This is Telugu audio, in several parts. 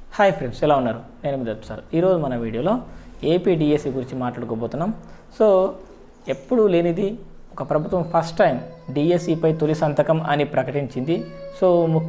హాయ్ ఫ్రెండ్స్ ఎలా ఉన్నారు నేను మీ దత్తు సార్ ఈరోజు మన వీడియోలో ఏపీ డిఎస్సి గురించి మాట్లాడుకోబోతున్నాం సో ఎప్పుడూ లేనిది ఒక ప్రభుత్వం ఫస్ట్ టైం డిఎస్సిపై తొలి సంతకం అని ప్రకటించింది సో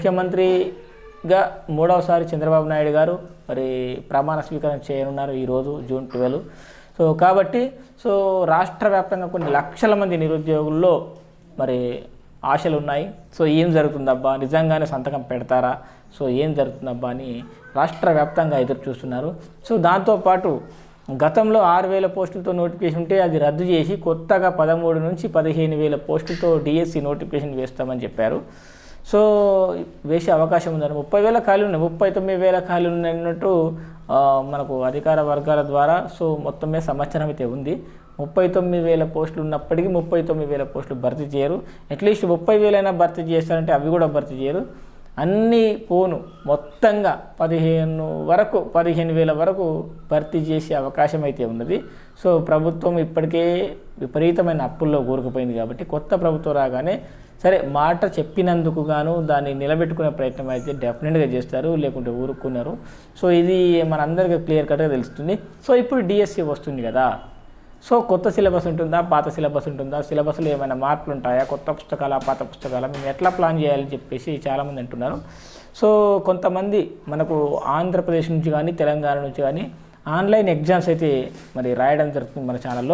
ముఖ్యమంత్రిగా మూడవసారి చంద్రబాబు నాయుడు గారు మరి ప్రమాణ స్వీకారం చేయనున్నారు ఈరోజు జూన్ ట్వెల్వ్ సో కాబట్టి సో రాష్ట్ర వ్యాప్తంగా కొన్ని లక్షల మంది నిరుద్యోగుల్లో మరి ఆశలు ఉన్నాయి సో ఏం జరుగుతుందబ్బా నిజంగానే సంతకం పెడతారా సో ఏం జరుగుతుందబ్బా అని రాష్ట్ర వ్యాప్తంగా ఎదురు చూస్తున్నారు సో దాంతోపాటు గతంలో ఆరు వేల పోస్టులతో నోటిఫికేషన్ ఉంటే అది రద్దు చేసి కొత్తగా పదమూడు నుంచి పదిహేను వేల పోస్టులతో డిఎస్సి నోటిఫికేషన్ వేస్తామని చెప్పారు సో వేసే అవకాశం ఉందని ముప్పై వేల ఖాళీలు ఉన్నాయి ముప్పై తొమ్మిది వేల ఖాళీలు ఉన్నట్టు ఆ, మనకు అధికార వర్గాల ద్వారా సో మొత్తం మీద సమాచారం అయితే ఉంది ముప్పై తొమ్మిది వేల పోస్టులు ఉన్నప్పటికీ ముప్పై తొమ్మిది వేల పోస్టులు భర్తీ చేయరు అట్లీస్ట్ ముప్పై వేలైనా భర్తీ చేస్తారంటే అవి కూడా భర్తీ చేయరు అన్నీ పోను మొత్తంగా పదిహేను వరకు పదిహేను వేల వరకు భర్తీ చేసే అవకాశం అయితే ఉన్నది సో ప్రభుత్వం ఇప్పటికే విపరీతమైన అప్పుల్లో కూరుకుపోయింది కాబట్టి కొత్త ప్రభుత్వం రాగానే సరే మాట చెప్పినందుకు గాను దాన్ని నిలబెట్టుకునే ప్రయత్నం అయితే డెఫినెట్గా చేస్తారు లేకుంటే ఊరుకున్నారు సో ఇది మనందరికీ క్లియర్ కట్గా తెలుస్తుంది సో ఇప్పుడు డిఎస్సి వస్తుంది కదా సో కొత్త సిలబస్ ఉంటుందా పాత సిలబస్ ఉంటుందా సిలబస్లో ఏమైనా మార్పులు ఉంటాయా కొత్త పుస్తకాల పాత పుస్తకాల మేము ఎట్లా ప్లాన్ చేయాలని చెప్పేసి చాలామంది అంటున్నారు సో కొంతమంది మనకు ఆంధ్రప్రదేశ్ నుంచి కానీ తెలంగాణ నుంచి కానీ ఆన్లైన్ ఎగ్జామ్స్ అయితే మరి రాయడం జరుగుతుంది మన ఛానల్లో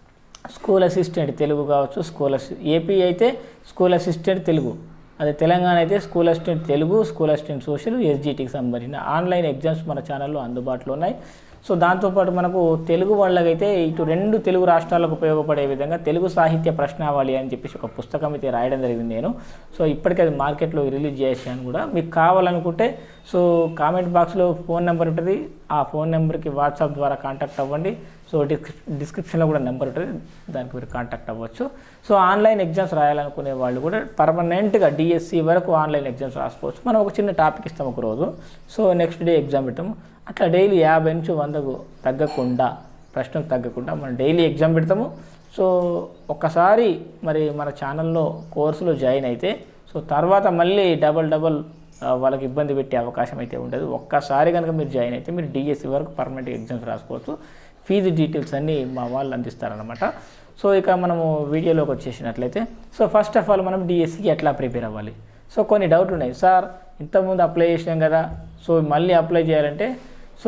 స్కూల్ అసిస్టెంట్ తెలుగు కావచ్చు స్కూల్ అసి ఏపీ అయితే స్కూల్ అసిస్టెంట్ తెలుగు అదే తెలంగాణ అయితే school assistant Telugu school assistant social ఎస్జిటికి సంబంధించిన ఆన్లైన్ ఎగ్జామ్స్ మన ఛానల్లో అందుబాటులో ఉన్నాయి సో దాంతోపాటు మనకు తెలుగు వాళ్ళకైతే ఇటు రెండు తెలుగు రాష్ట్రాలకు ఉపయోగపడే విధంగా తెలుగు సాహిత్య ప్రశ్నావళి అని చెప్పేసి ఒక పుస్తకం అయితే రాయడం జరిగింది నేను సో ఇప్పటికే అది మార్కెట్లో రిలీజ్ చేశాను కూడా మీకు కావాలనుకుంటే సో కామెంట్ బాక్స్లో ఫోన్ నెంబర్ ఉంటుంది ఆ ఫోన్ నెంబర్కి వాట్సాప్ ద్వారా కాంటాక్ట్ అవ్వండి సో డిస్క్రిప్ డిస్క్రిప్షన్లో కూడా నెంబర్ ఉంటుంది దానికి మీరు కాంటాక్ట్ అవ్వచ్చు సో ఆన్లైన్ ఎగ్జామ్స్ రాయాలనుకునే వాళ్ళు కూడా పర్మనెంట్గా డిఎస్సి వరకు ఆన్లైన్ ఎగ్జామ్స్ రాసుకోవచ్చు మనం ఒక చిన్న టాపిక్ ఇస్తాం ఒక రోజు సో నెక్స్ట్ డే ఎగ్జామ్ పెట్టాము అట్లా డైలీ యాభై నుంచి వందకు తగ్గకుండా ప్రశ్నకు తగ్గకుండా మనం డైలీ ఎగ్జామ్ పెడతాము సో ఒక్కసారి మరి మన ఛానల్లో కోర్సులో జాయిన్ అయితే సో తర్వాత మళ్ళీ డబల్ డబల్ ఆ, వాళ్ళకి ఇబ్బంది పెట్టే అవకాశం అయితే ఉండదు ఒక్కసారి కనుక మీరు జాయిన్ అయితే మీరు డిఎస్సి వరకు పర్మనెంట్ ఎగ్జామ్స్ రాసుకోవచ్చు ఫీజు డీటెయిల్స్ అన్నీ మా వాళ్ళు అందిస్తారనమాట సో ఇక మనము వీడియోలోకి వచ్చేసినట్లయితే సో ఫస్ట్ ఆఫ్ ఆల్ మనం డిఎస్సికి ఎట్లా ప్రిపేర్ అవ్వాలి సో కొన్ని డౌట్లు ఉన్నాయి సార్ ఇంతకుముందు అప్లై చేసినాం కదా సో మళ్ళీ అప్లై చేయాలంటే సో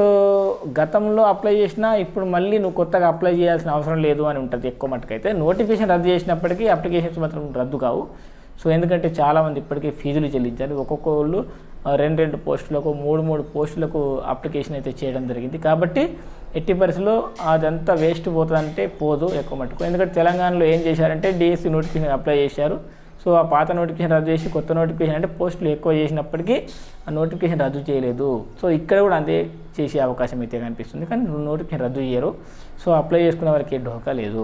గతంలో అప్లై చేసినా ఇప్పుడు మళ్ళీ నువ్వు కొత్తగా అప్లై చేయాల్సిన అవసరం లేదు అని ఉంటుంది ఎక్కువ మటుకైతే నోటిఫికేషన్ రద్దు చేసినప్పటికీ అప్లికేషన్స్ మాత్రం రద్దు కావు సో ఎందుకంటే చాలామంది ఇప్పటికే ఫీజులు చెల్లించారు ఒక్కొక్క వాళ్ళు ఆ, రెండు రెండు పోస్టులకు మూడు మూడు పోస్టులకు అప్లికేషన్ అయితే చేయడం జరిగింది కాబట్టి ఎట్టి పరిస్థితుల్లో అదంతా వేస్ట్ పోతుందంటే పోదు ఎక్కువ మటుకు ఎందుకంటే తెలంగాణలో ఏం చేశారంటే డిఎస్సి నోటిఫికేషన్ అప్లై చేశారు సో ఆ పాత నోటిఫికేషన్ రద్దు చేసి కొత్త నోటిఫికేషన్ అంటే పోస్టులు ఎక్కువ చేసినప్పటికీ ఆ నోటిఫికేషన్ రద్దు చేయలేదు సో ఇక్కడ కూడా అంతే చేసే అవకాశం అయితే కనిపిస్తుంది కానీ నోటిఫికేషన్ రద్దు చేయరు సో అప్లై చేసుకునే వారికి ఏ ఢోకా లేదు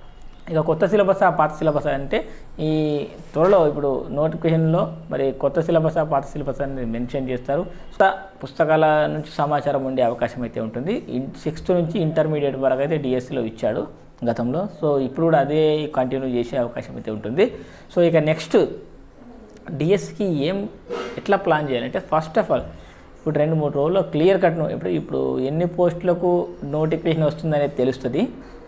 ఇక కొత్త సిలబస్ ఆ పాత సిలబస్ అంటే ఈ త్వరలో ఇప్పుడు నోటిఫికేషన్లో మరి కొత్త సిలబస్ ఆ పాత సిలబస్ అనేది మెన్షన్ చేస్తారు సో పుస్తకాల నుంచి సమాచారం ఉండే అవకాశం అయితే ఉంటుంది సిక్స్త్ నుంచి ఇంటర్మీడియట్ వరకు అయితే డిఎస్సిలో ఇచ్చాడు గతంలో సో ఇప్పుడు కూడా అదే కంటిన్యూ చేసే అవకాశం అయితే ఉంటుంది సో ఇక నెక్స్ట్ డిఎస్సికి ఏం ఎట్లా ప్లాన్ చేయాలంటే ఫస్ట్ ఆఫ్ ఆల్ ఇప్పుడు రెండు మూడు రోజుల్లో క్లియర్ కట్ను ఇప్పుడు ఇప్పుడు ఎన్ని పోస్టులకు నోటిఫికేషన్ వస్తుందనేది తెలుస్తుంది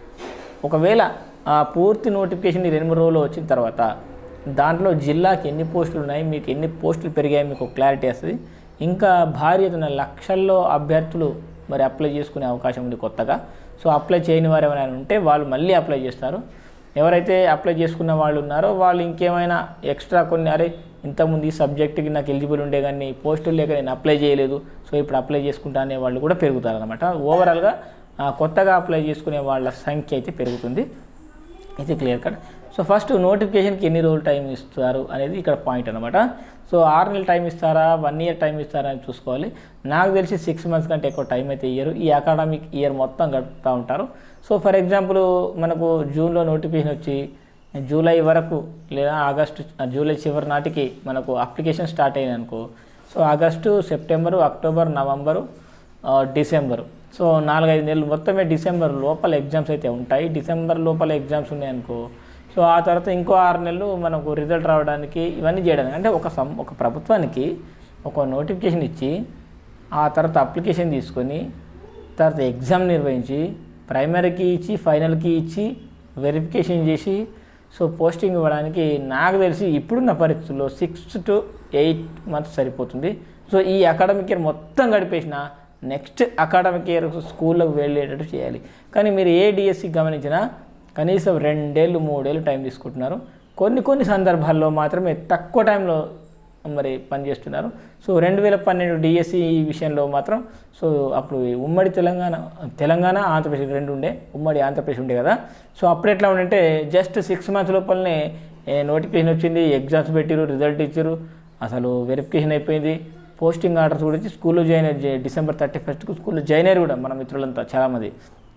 ఒకవేళ ఆ పూర్తి నోటిఫికేషన్ ఈ రెండు మూడు రోజులు వచ్చిన తర్వాత దాంట్లో జిల్లాకి ఎన్ని పోస్టులు ఉన్నాయి మీకు ఎన్ని పోస్టులు పెరిగాయి మీకు క్లారిటీ వస్తుంది ఇంకా భారీ ఎత్తున లక్షల్లో అభ్యర్థులు మరి అప్లై చేసుకునే అవకాశం ఉంది కొత్తగా సో అప్లై చేయని వారు ఎవరైనా ఉంటే వాళ్ళు మళ్ళీ అప్లై చేస్తారు ఎవరైతే అప్లై చేసుకున్న వాళ్ళు ఉన్నారో వాళ్ళు ఇంకేమైనా ఎక్స్ట్రా కొన్ని అరే ఇంతకుముందు ఈ సబ్జెక్ట్కి నాకు ఎలిజిబుల్ ఉండే కానీ పోస్టులు లేక నేను అప్లై చేయలేదు సో ఇప్పుడు అప్లై చేసుకుంటా అనే వాళ్ళు కూడా పెరుగుతారనమాట ఓవరాల్గా ఆ, కొత్తగా అప్లై చేసుకునే వాళ్ళ సంఖ్య అయితే పెరుగుతుంది ఇది క్లియర్ కట్ సో ఫస్ట్ నోటిఫికేషన్కి ఎన్ని రోజులు టైం ఇస్తారు అనేది ఇక్కడ పాయింట్ అనమాట సో ఆరు నెలలు టైం ఇస్తారా వన్ ఇయర్ టైం ఇస్తారా అని చూసుకోవాలి నాకు తెలిసి సిక్స్ మంత్స్ కంటే ఎక్కువ టైం అయితే ఇయ్యరు ఈ అకాడమిక్ ఇయర్ మొత్తం గడుపుతూ ఉంటారు సో ఫర్ ఎగ్జాంపుల్ మనకు జూన్లో నోటిఫికేషన్ వచ్చి జూలై వరకు లేదా ఆగస్టు జూలై చివరి నాటికి మనకు అప్లికేషన్ స్టార్ట్ అయింది అనుకో so August September October November ఆ, డిసెంబర్ సో నాలుగైదు నెలలు మొత్తమే డిసెంబర్ లోపల ఎగ్జామ్స్ అయితే ఉంటాయి డిసెంబర్ లోపల ఎగ్జామ్స్ ఉన్నాయనుకో సో ఆ తర్వాత ఇంకో ఆరు నెలలు మనకు రిజల్ట్ రావడానికి ఇవన్నీ చేయడానికి అంటే ఒక సం ఒక ప్రభుత్వానికి ఒక నోటిఫికేషన్ ఇచ్చి ఆ తర్వాత అప్లికేషన్ తీసుకొని తర్వాత ఎగ్జామ్ నిర్వహించి ప్రైమరీకి ఇచ్చి ఫైనల్కి ఇచ్చి వెరిఫికేషన్ చేసి సో పోస్టింగ్ ఇవ్వడానికి నాకు తెలిసి ఇప్పుడున్న పరిస్థితుల్లో సిక్స్ టు ఎయిట్ మంత్స్ సరిపోతుంది సో ఈ అకాడమిక్ ఇయర్ మొత్తం గడిపేసిన నెక్స్ట్ అకాడమిక్ ఇయర్ స్కూల్లోకి వెళ్ళేటట్టు చేయాలి కానీ మీరు ఏ డిఎస్సి గమనించినా కనీసం రెండేళ్ళు మూడేళ్ళు టైం తీసుకుంటున్నారు కొన్ని కొన్ని సందర్భాల్లో మాత్రమే తక్కువ టైంలో మరి పనిచేస్తున్నారు సో రెండు వేల పన్నెండు డిఎస్సి విషయంలో మాత్రం సో అప్పుడు ఉమ్మడి తెలంగాణ తెలంగాణ ఆంధ్రప్రదేశ్ రెండు ఉండే ఉమ్మడి ఆంధ్రప్రదేశ్ ఉండే కదా సో అప్పుడు ఎట్లా ఉండంటే జస్ట్ సిక్స్ మంత్స్ లోపలనే నోటిఫికేషన్ వచ్చింది ఎగ్జామ్స్ పెట్టిరు రిజల్ట్ ఇచ్చారు అసలు వెరిఫికేషన్ అయిపోయింది పోస్టింగ్ ఆర్డర్స్ కూడా ఇచ్చి స్కూల్లో జాయిన్ అయ్యి డిసెంబర్ థర్టీ ఫస్ట్కు స్కూల్లో జాయిన్ అయ్యారు కూడా మన మిత్రులంతా చాలామంది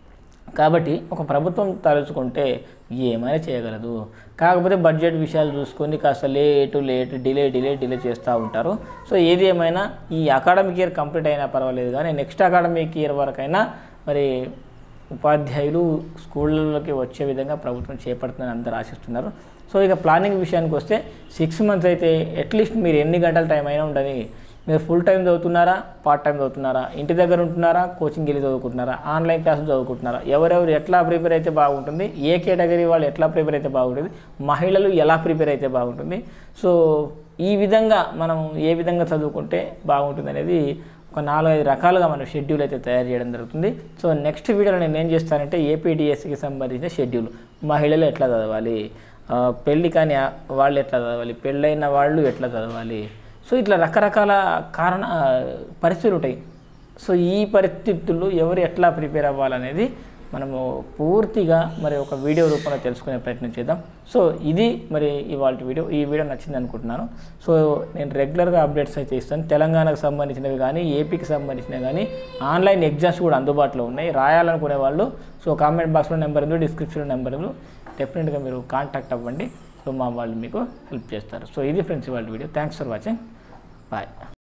కాబట్టి ఒక ప్రభుత్వం తలుచుకుంటే ఏమైనా చేయగలదు కాకపోతే బడ్జెట్ విషయాలు చూసుకొని కాస్త late late delay delay delay చేస్తూ ఉంటారు సో ఏది ఏమైనా ఈ అకాడమిక్ ఇయర్ కంప్లీట్ అయినా పర్వాలేదు కానీ నెక్స్ట్ అకాడమిక్ ఇయర్ వరకైనా మరి ఉపాధ్యాయులు స్కూళ్ళలోకి వచ్చే విధంగా ప్రభుత్వం చేపడుతుందని అందరూ ఆశిస్తున్నారు సో ఇక ప్లానింగ్ విషయానికి వస్తే సిక్స్ మంత్స్ అయితే అట్లీస్ట్ మీరు ఎన్ని గంటల టైం అయినా ఉండని మీరు ఫుల్ టైం చదువుతున్నారా పార్ట్ టైం చదువుతున్నారా ఇంటి దగ్గర ఉంటున్నారా కోచింగ్ వెళ్ళి చదువుకుంటున్నారా ఆన్లైన్ క్లాసులు చదువుకుంటున్నారా ఎవరెవరు ఎట్లా ప్రిపేర్ అయితే బాగుంటుంది ఏ కేటగిరీ వాళ్ళు ఎట్లా ప్రిపేర్ అయితే బాగుంటుంది మహిళలు ఎలా ప్రిపేర్ అయితే బాగుంటుంది సో ఈ విధంగా మనం ఏ విధంగా చదువుకుంటే బాగుంటుంది అనేది ఒక నాలుగైదు రకాలుగా మనం షెడ్యూల్ అయితే తయారు చేయడం జరుగుతుంది సో నెక్స్ట్ వీడియోలో నేను ఏం చేస్తానంటే ఏపీడిఎస్సికి సంబంధించిన షెడ్యూల్ మహిళలు ఎట్లా చదవాలి ఆ, పెళ్లి కాని ఆ- వాళ్ళు ఎట్లా చదవాలి పెళ్ళైన వాళ్ళు ఎట్లా చదవాలి సో ఇట్లా రకరకాల కారణ పరిస్థితులు ఉంటాయి సో ఈ పరిస్థితుల్లో ఎవరు ఎట్లా ప్రిపేర్ అవ్వాలనేది మనము పూర్తిగా మరి ఒక వీడియో రూపంలో తెలుసుకునే ప్రయత్నం చేద్దాం సో ఇది మరి ఇవాళ వీడియో ఈ వీడియో నచ్చింది అనుకుంటున్నాను సో నేను రెగ్యులర్గా అప్డేట్స్ అయితే ఇస్తాను తెలంగాణకు సంబంధించినవి కానీ ఏపీకి సంబంధించినవి కానీ ఆన్లైన్ ఎగ్జామ్స్ కూడా అందుబాటులో ఉన్నాయి రాయాలనుకునే వాళ్ళు సో కామెంట్ బాక్స్లో నెంబర్ ఉంది డిస్క్రిప్షన్లో నెంబర్ ఉంది డెఫినెట్గా మీరు కాంటాక్ట్ అవ్వండి సో మా వాళ్ళు మీకు హెల్ప్ చేస్తారు సో ఇది ఫ్రెండ్స్ ఇవాళ video thanks for watching bye